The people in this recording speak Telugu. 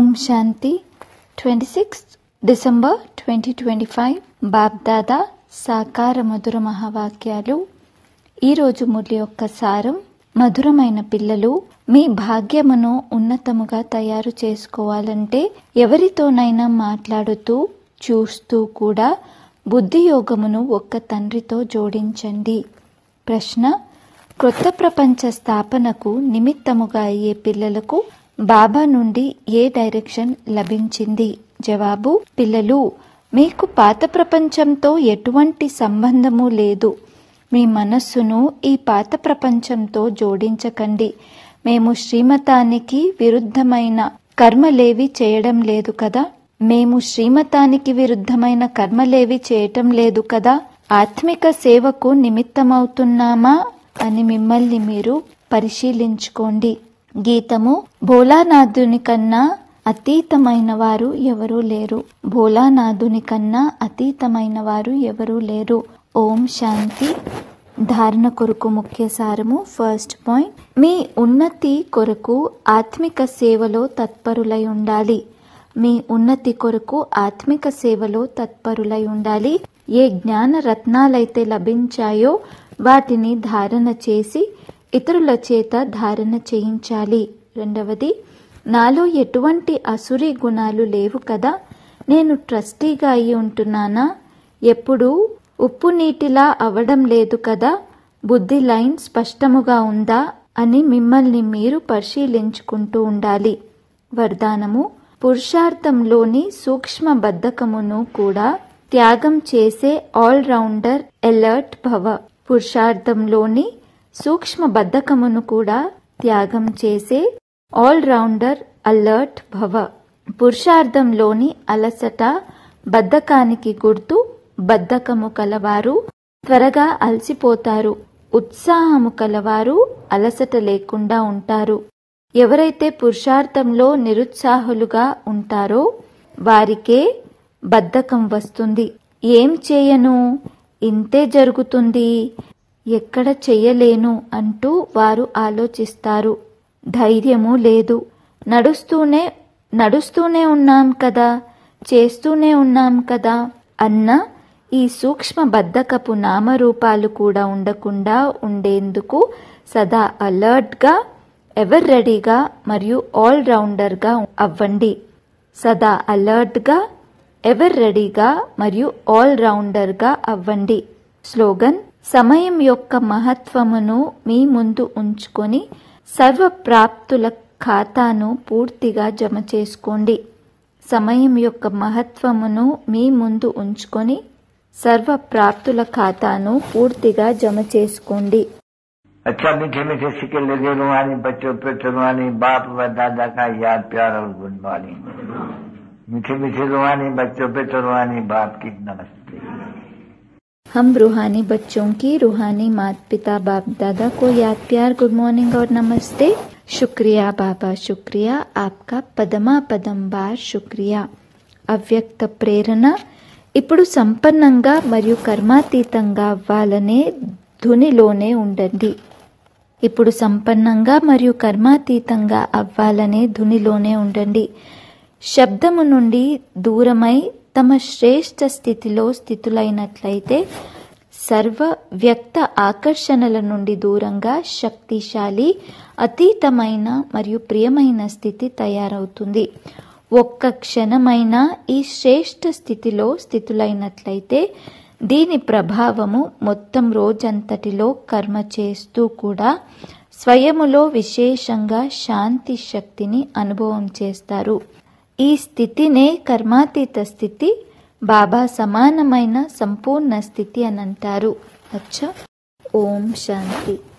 ఓం శాంతి twenty six December twenty twenty five Bapdada సాకార మధుర మహావాక్యాలు ఈరోజు మురళి యొక్క సారం మధురమైన పిల్లలు మీ భాగ్యమును ఉన్నతముగా తయారు చేసుకోవాలంటే ఎవరితోనైనా మాట్లాడుతూ చూస్తూ కూడా బుద్ధియోగమును ఒక్క తండ్రితో జోడించండి ప్రశ్న క్రొత్త ప్రపంచ స్థాపనకు నిమిత్తముగా అయ్యే పిల్లలకు బాబా నుండి ఏ డైరెక్షన్ లభించింది జవాబు పిల్లలు మీకు పాత ప్రపంచంతో ఎటువంటి సంబంధము లేదు మీ మనస్సును ఈ పాత ప్రపంచంతో జోడించకండి మేము శ్రీమతానికి విరుద్ధమైన కర్మలేవి చేయడం లేదు కదా మేము శ్రీమతానికి విరుద్ధమైన కర్మలేవి చేయటం లేదు కదా ఆత్మిక సేవకు నిమిత్తమవుతున్నామా అని మిమ్మల్ని మీరు పరిశీలించుకోండి గీతము భోలానాథుని కన్నా అతీతమైన వారు ఎవరూ లేరు భోలానాథుని కన్నా అతీతమైన వారు ఎవరూ లేరు ఓం శాంతి ధారణ కొరకు ముఖ్య సారము ఫస్ట్ పాయింట్ మీ ఉన్నతి కొరకు ఆత్మిక సేవలో తత్పరులై ఉండాలి మీ ఉన్నతి కొరకు ఆత్మిక సేవలో తత్పరులై ఉండాలి ఏ జ్ఞాన రత్నాలైతే లభించాయో వాటిని ధారణ చేసి ఇతరుల చేత ధారణ చేయించాలి రెండవది నాలో ఎటువంటి అసురీ గుణాలు లేవు కదా నేను ట్రస్టీగా అయి ఉంటున్నానా ఎప్పుడూ ఉప్పు నీటిలా అవడం లేదు కదా బుద్ధి లైన్ స్పష్టముగా ఉందా అని మిమ్మల్ని మీరు పరిశీలించుకుంటూ ఉండాలి వరదానము పురుషార్థంలోని సూక్ష్మ బద్ధకమును కూడా త్యాగం చేసే ఆల్ రౌండర్ ఎలర్ట్ భవ పురుషార్థంలోని సూక్ష్మ బద్ధకమును కూడా త్యాగం చేసే ఆల్ రౌండర్ అలర్ట్ భవ పురుషార్థంలోని అలసట బద్ధకానికి గుర్తు బద్ధకము కలవారు త్వరగా అలసిపోతారు ఉత్సాహము కలవారు అలసట లేకుండా ఉంటారు ఎవరైతే పురుషార్థంలో నిరుత్సాహులుగా ఉంటారో వారికే బద్ధకం వస్తుంది ఏం చేయను ఇంతే జరుగుతుంది ఎక్కడ చెయ్యలేను అంటూ వారు ఆలోచిస్తారు ధైర్యము లేదు నడుస్తూనే నడుస్తూనే ఉన్నాం కదా చేస్తూనే ఉన్నాం కదా అన్న ఈ సూక్ష్మ బద్ధకపు నామరూపాలు కూడా ఉండకుండా ఉండేందుకు సదా అలర్ట్గా ఎవర్ రెడీగా మరియు ఆల్ రౌండర్గా అవ్వండి సదా అలర్ట్గా ఎవర్ రెడీగా మరియు ఆల్ రౌండర్గా అవ్వండి స్లోగన్ సమయం యొక్క మహత్వమును మీ ముందు ఉంచుకొని సర్వప్రాప్తుల ఖాతాను పూర్తిగా జమ చేసుకోండి సమయం యొక్క మహత్వమును మీ ముందు ఉంచుకొని సర్వప్రాప్తుల ఖాతాను పూర్తిగా జమ చేసుకోండి अच्छा मीठे मीठे सिक्के लगे रुहानी बच्चों पे रुहानी बाप व दादा का याद प्यार और गुड मॉर्निंग मीठे मीठे रुहानी बच्चों पे रुहानी बाप की नमस्ते हम रूहानी बच्चों की रूहानी माता पिता बाप दादा को याद प्यार गुड मॉर्निंग और नमस्ते शुक्रिया बाबा शुक्रिया आपका పదమా పదం బార్ శుక్రియా అవ్యక్త ప్రేరణ ఇప్పుడు సంపన్నంగా మరియు కర్మాతీతంగా అవ్వాలనే ధునిలోనే ఉండండి ఇప్పుడు సంపన్నంగా మరియు కర్మాతీతంగా అవ్వాలనే ధునిలోనే ఉండండి శబ్దము నుండి దూరమై తమ శ్రేష్ట స్థితిలో స్థితులైనట్లయితే సర్వ వ్యక్త ఆకర్షణల నుండి దూరంగా శక్తిశాలి అతీతమైన మరియు ప్రియమైన స్థితి తయారవుతుంది ఒక్క క్షణమైనా ఈ శ్రేష్ట స్థితిలో స్థితులైనట్లయితే దీని ప్రభావము మొత్తం రోజంతటిలో కర్మ చేస్తూ కూడా స్వయములో విశేషంగా శాంతి శక్తిని అనుభవం చేస్తారు ఈ స్థితినే కర్మాతీత స్థితి బాబా సమానమైన సంపూర్ణ స్థితి అని అంటారు అచ్చా ఓం శాంతి